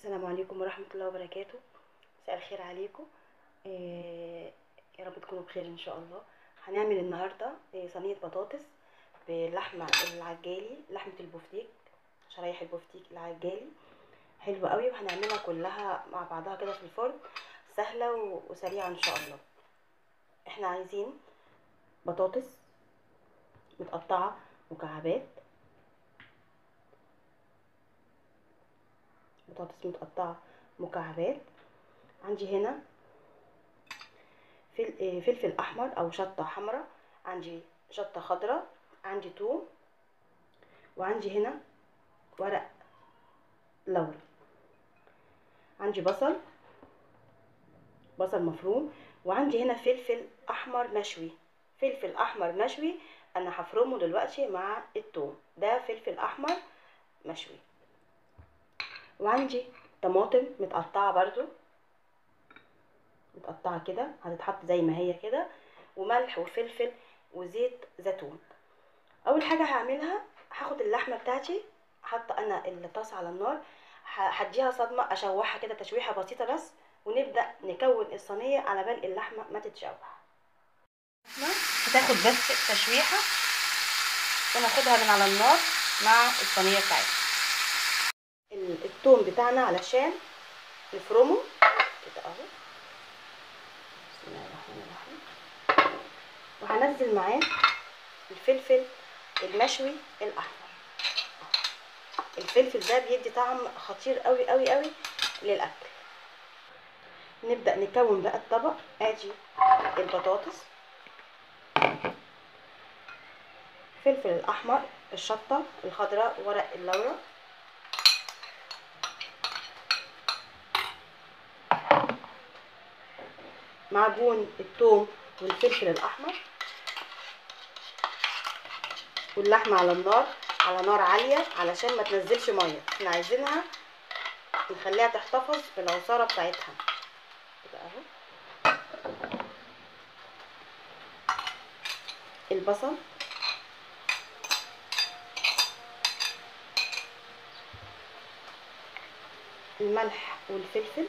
السلام عليكم ورحمة الله وبركاته مساء الخير عليكم إيه يا رب تكونوا بخير ان شاء الله هنعمل النهاردة إيه صينية بطاطس باللحمة العجالي لحمة البفتيك شرايح البفتيك العجالي حلوة قوي وهنعملها كلها مع بعضها كده في الفرن سهلة و- وسريعة ان شاء الله احنا عايزين بطاطس متقطعة مكعبات بطاطس متقطعة مكعبات عندي هنا فل- آه، فلفل احمر او شطة حمراء عندي شطة خضراء عندي توم وعندي هنا ورق لورا عندي بصل بصل مفروم وعندي هنا فلفل احمر مشوي فلفل احمر مشوي انا هفرمه دلوقتي مع التوم ده فلفل احمر مشوي وعندي طماطم متقطعه برضو متقطعه كده هتتحط زي ما هي كده وملح وفلفل وزيت زيتون اول حاجه هعملها هاخد اللحمه بتاعتي حاطه انا الطاسه على النار ه- هديها صدمه اشوحها كده تشويحه بسيطه بس ونبدا نكون الصينيه على بال اللحمه ما تتشوح اللحمه هتاخد بس تشويحه وناخدها من على النار مع الصينيه بتاعتنا ال- التوم بتاعنا علشان نفرمه كده اهو بسم الله الرحمن الرحيم وهنزل معاه الفلفل المشوي الاحمر الفلفل ده بيدي طعم خطير قوي قوي قوي للاكل نبدا نكون بقى الطبق ادي البطاطس الفلفل الاحمر الشطه الخضراء ورق اللورا معجون الثوم والفلفل الاحمر واللحمه على النار على نار عاليه علشان ما تنزلش ميه احنا عايزينها نخليها تحتفظ بالعصاره بتاعتها كده اهو البصل الملح والفلفل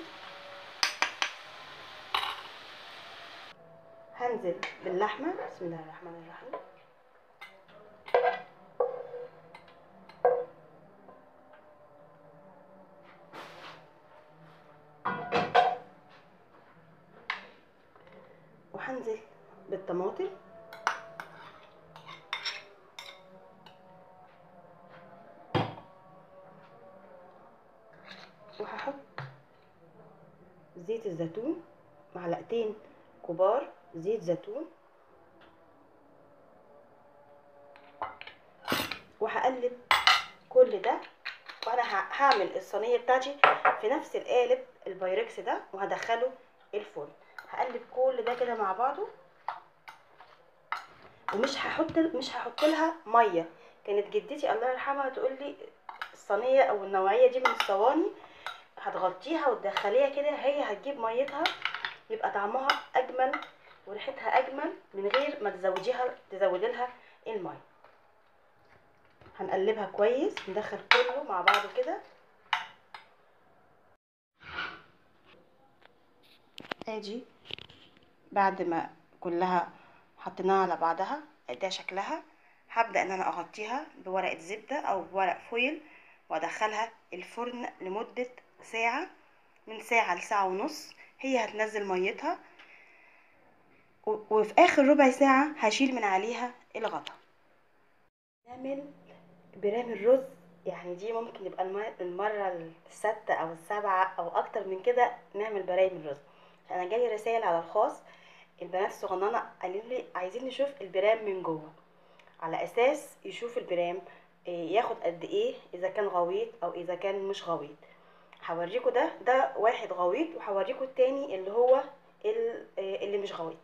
هنزل باللحمة بسم الله الرحمن الرحيم وهنزل بالطماطم وهحط زيت الزيتون معلقتين كبار زيت زيتون وهقلب كل ده وانا ه- هعمل الصينيه بتاعتي في نفس القالب البايركس ده وهدخله الفرن هقلب كل ده كده مع بعضه ومش هحط مش هحط لها ميه كانت جدتي الله يرحمها تقول لي الصينيه او النوعيه دي من الصواني هتغطيها وتدخليها كده هي هتجيب ميتها يبقى طعمها اجمل وريحتها اجمل من غير ما تزوديها تزودي لها الميه هنقلبها كويس ندخل كله مع بعضه كده ادي بعد ما كلها حطيناها على بعضها ده شكلها هبدأ ان انا اغطيها بورقة زبدة او بورق فويل وادخلها الفرن لمدة ساعة من ساعة لساعة ونص هي هتنزل ميتها و- وفي اخر ربع ساعة هشيل من عليها الغطا نعمل برام الرز يعني دي ممكن يبقى الم- المرة السادسة او السابعة او اكتر من كده نعمل برايم الرز انا جالي رسائل على الخاص البنات الصغننة قالوا لي عايزين نشوف البرام من جوه على اساس يشوف البرام إيه، ياخد قد ايه اذا كان غويط او اذا كان مش غويط هوريكم ده ده واحد غويط وهوريكم التاني اللي هو ال- إيه، اللي مش غويط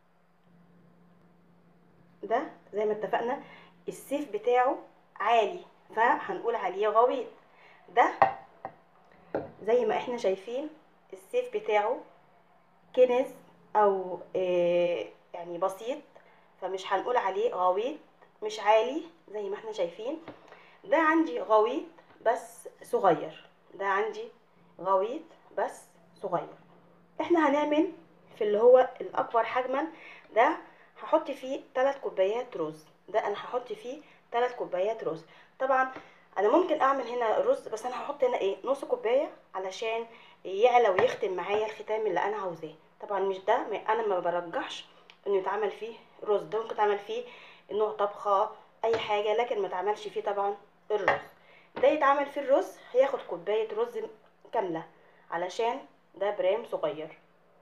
ده زي ما اتفقنا السيف بتاعه عالي فهنقول عليه غويط ده زي ما احنا شايفين السيف بتاعه كنز او إيه، يعني بسيط فمش هنقول عليه غويط مش عالي زي ما احنا شايفين ده عندي غويط بس صغير ده عندي غويط بس صغير احنا هنعمل في اللي هو الاكبر حجما ده هحط فيه 3 كوبايات رز ده انا هحط فيه 3 كوبايات رز طبعا انا ممكن اعمل هنا رز بس انا هحط هنا ايه نص كوبايه علشان يعلى ويختم معايا الختام اللي انا عاوزاه طبعا مش ده انا ما برجحش انه يتعمل فيه رز ده ممكن يتعمل فيه نوع طبخه اي حاجه لكن ما تعملش فيه طبعا الرز ده يتعمل فيه الرز هياخد كوبايه رز كامله علشان ده برام صغير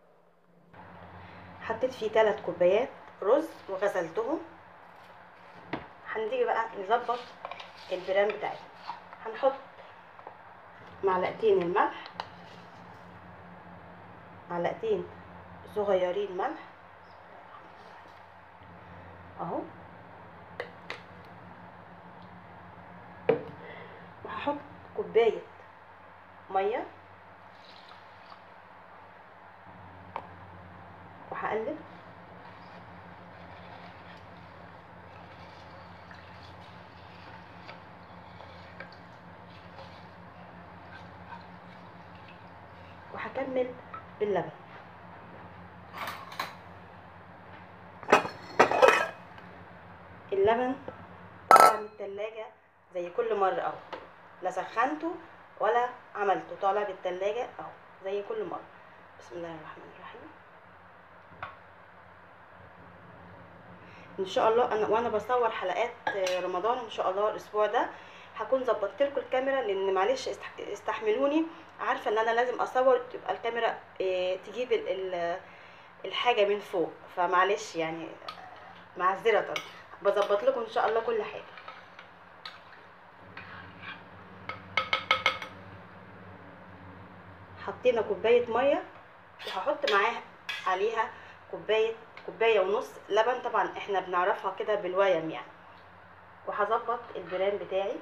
حطيت فيه 3 كوبايات رز وغسلتهم هنيجي بقى نظبط البرام بتاعتنا هنحط معلقتين الملح معلقتين صغيرين ملح اهو وهحط كوبايه ميه وهقلب وهكمل باللبن اللبن طالع من التلاجة زي كل مرة اهو لا سخنته ولا عملته طالع بالتلاجة اهو زي كل مرة بسم الله الرحمن الرحيم ان شاء الله انا وانا بصور حلقات رمضان ان شاء الله الاسبوع ده هكون ظبطت لكم الكاميرا لان معلش استحملوني عارفه ان انا لازم اصور تبقى الكاميرا تجيب الحاجه من فوق فمعلش يعني معذره بظبط لكم ان شاء الله كل حاجه حطينا كوبايه ميه وهحط معاها عليها كوبايه كوبايه ونص لبن طبعا احنا بنعرفها كده بالويم يعني وهظبط البرام بتاعي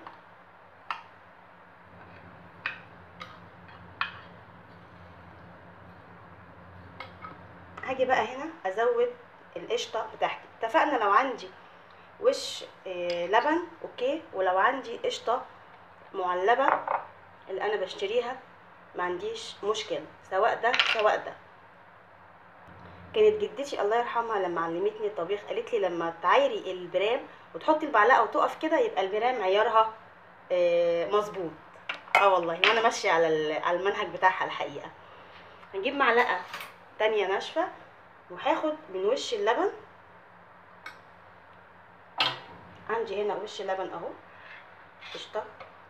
هاجي بقى هنا ازود القشطه بتاعتي اتفقنا لو عندي وش آه لبن اوكي ولو عندي قشطه معلبه اللي انا بشتريها ما عنديش مشكله سواء ده سواء ده كانت جدتي الله يرحمها لما علمتني الطبيخ قالت لي لما تعايري البرام وتحطي المعلقه وتقف كده يبقى البرام عيارها آه مظبوط اه والله وانا ماشيه على على المنهج بتاعها الحقيقه هنجيب معلقه تانية ناشفه وهاخد من وش اللبن عندي هنا وش لبن اهو قشطه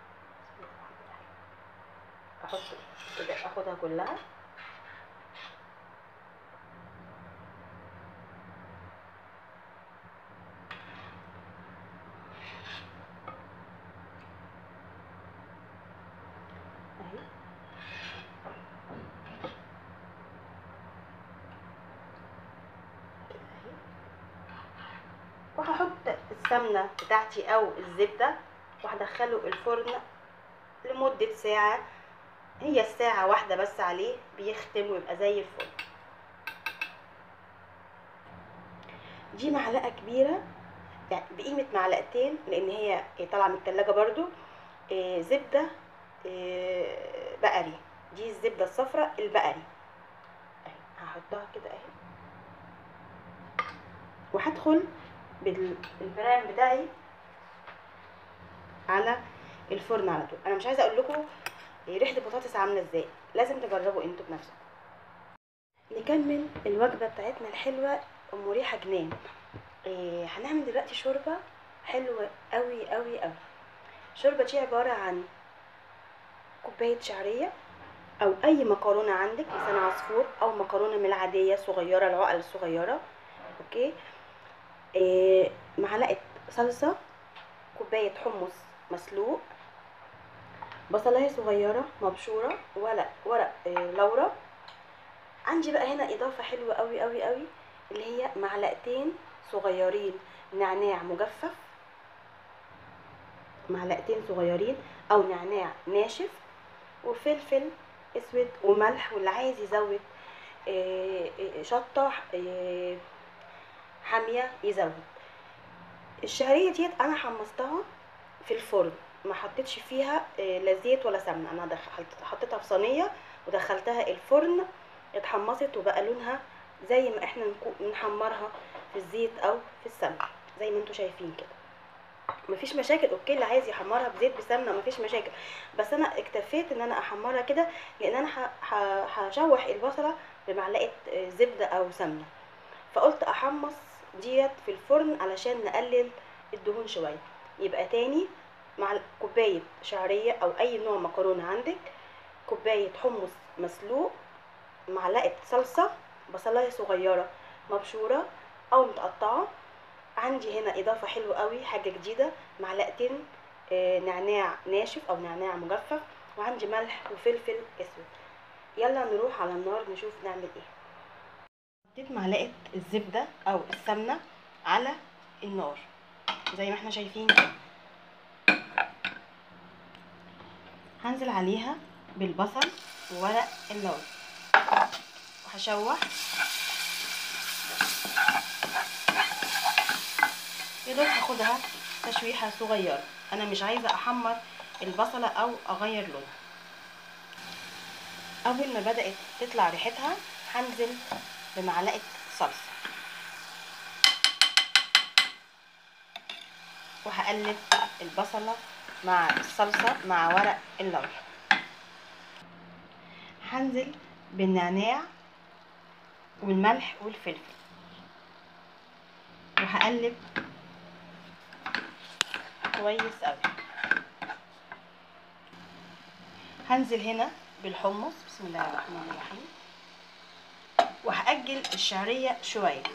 احط كده اخدها كلها وهحط السمنه بتاعتي او الزبده وهدخله الفرن لمده ساعه هي الساعه واحده بس عليه بيختم ويبقى زي الفل دي معلقه كبيره يعني بقيمه معلقتين لان هي طالعه من التلاجة برضو آه زبده آه بقري دي الزبده الصفراء البقري اهي هحطها كده اهي وهدخل بالبرام بتاعي على الفرن على طول انا مش عايزه اقول لكم ريحه البطاطس عامله ازاي لازم تجربوا انتوا بنفسكم نكمل الوجبه بتاعتنا الحلوه ام ريحه جنان إيه هنعمل دلوقتي شوربه حلوه قوي قوي قوي الشوربه دي عباره عن كوبايه شعريه او اي مكرونه عندك لسان عصفور او مكرونه من العاديه صغيره العقل الصغيره اوكي إيه معلقه صلصه كوبايه حمص مسلوق بصلايه صغيره مبشوره ورق ورق إيه لورا عندي بقى هنا اضافه حلوه قوي قوي قوي اللي هي معلقتين صغيرين نعناع مجفف معلقتين صغيرين او نعناع ناشف وفلفل اسود وملح واللي عايز يزود إيه شطه إيه حاميه يزود الشعريه ديت انا حمصتها في الفرن ما حطيتش فيها آه، لا زيت ولا سمنه انا دخلت حطيتها في صينيه ودخلتها الفرن اتحمصت وبقى لونها زي ما احنا نكو- نحمرها في الزيت او في السمنه زي ما انتم شايفين كده مفيش مشاكل اوكي اللي عايز يحمرها بزيت بسمنه مفيش مشاكل بس انا اكتفيت ان انا احمرها كده لان انا ه- ه- هشوح البصله بمعلقه آه، زبده او سمنه فقلت احمص ديت في الفرن علشان نقلل الدهون شويه يبقى تاني مع كوبايه شعريه او اي نوع مكرونه عندك كوبايه حمص مسلوق معلقه صلصه بصلايه صغيره مبشوره او متقطعه عندي هنا اضافه حلوه قوي حاجه جديده معلقتين آه، نعناع ناشف او نعناع مجفف وعندي ملح وفلفل اسود يلا نروح على النار نشوف نعمل ايه حطيت معلقه الزبده او السمنه على النار زي ما احنا شايفين كده هنزل عليها بالبصل وورق اللوز وهشوح يا دوب هاخدها تشويحه صغيره انا مش عايزه احمر البصله او اغير لونها اول ما بدات تطلع ريحتها هنزل بمعلقه صلصه وهقلب البصله مع الصلصه مع ورق اللوز هنزل بالنعناع والملح والفلفل وهقلب كويس قوي هنزل هنا بالحمص بسم الله الرحمن الرحيم وهأجل الشعرية شوية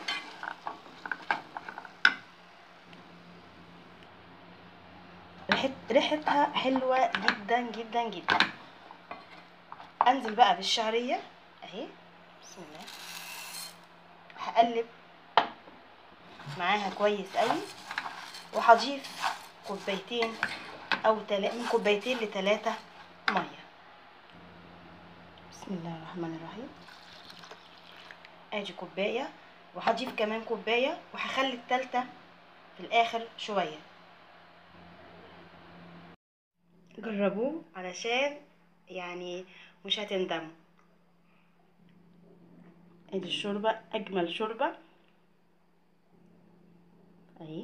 ريحت ريحتها حلوة جدا جدا جدا انزل بقى بالشعرية اهي بسم الله هقلب معاها كويس قوي وهضيف كوبايتين او تلا... من كوبايتين لتلاتة ميه بسم الله الرحمن الرحيم ادي كوبايه وهضيف كمان كوبايه وهخلي التالتة في الاخر شويه جربوه علشان يعني مش هتندموا ادي الشوربه اجمل شوربه اهي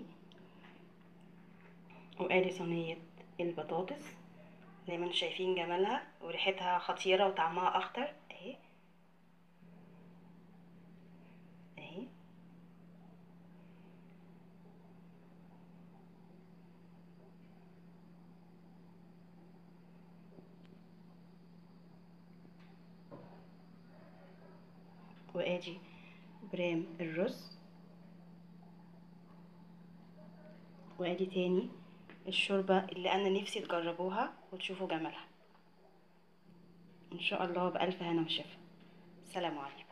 وادي صينيه البطاطس زي ما انتم شايفين جمالها وريحتها خطيره وطعمها اخضر اهي اهي وادي برام الرز وادي تاني الشوربة اللي انا نفسي تجربوها وتشوفوا جمالها ان شاء الله بألف هنا وشفا سلام عليكم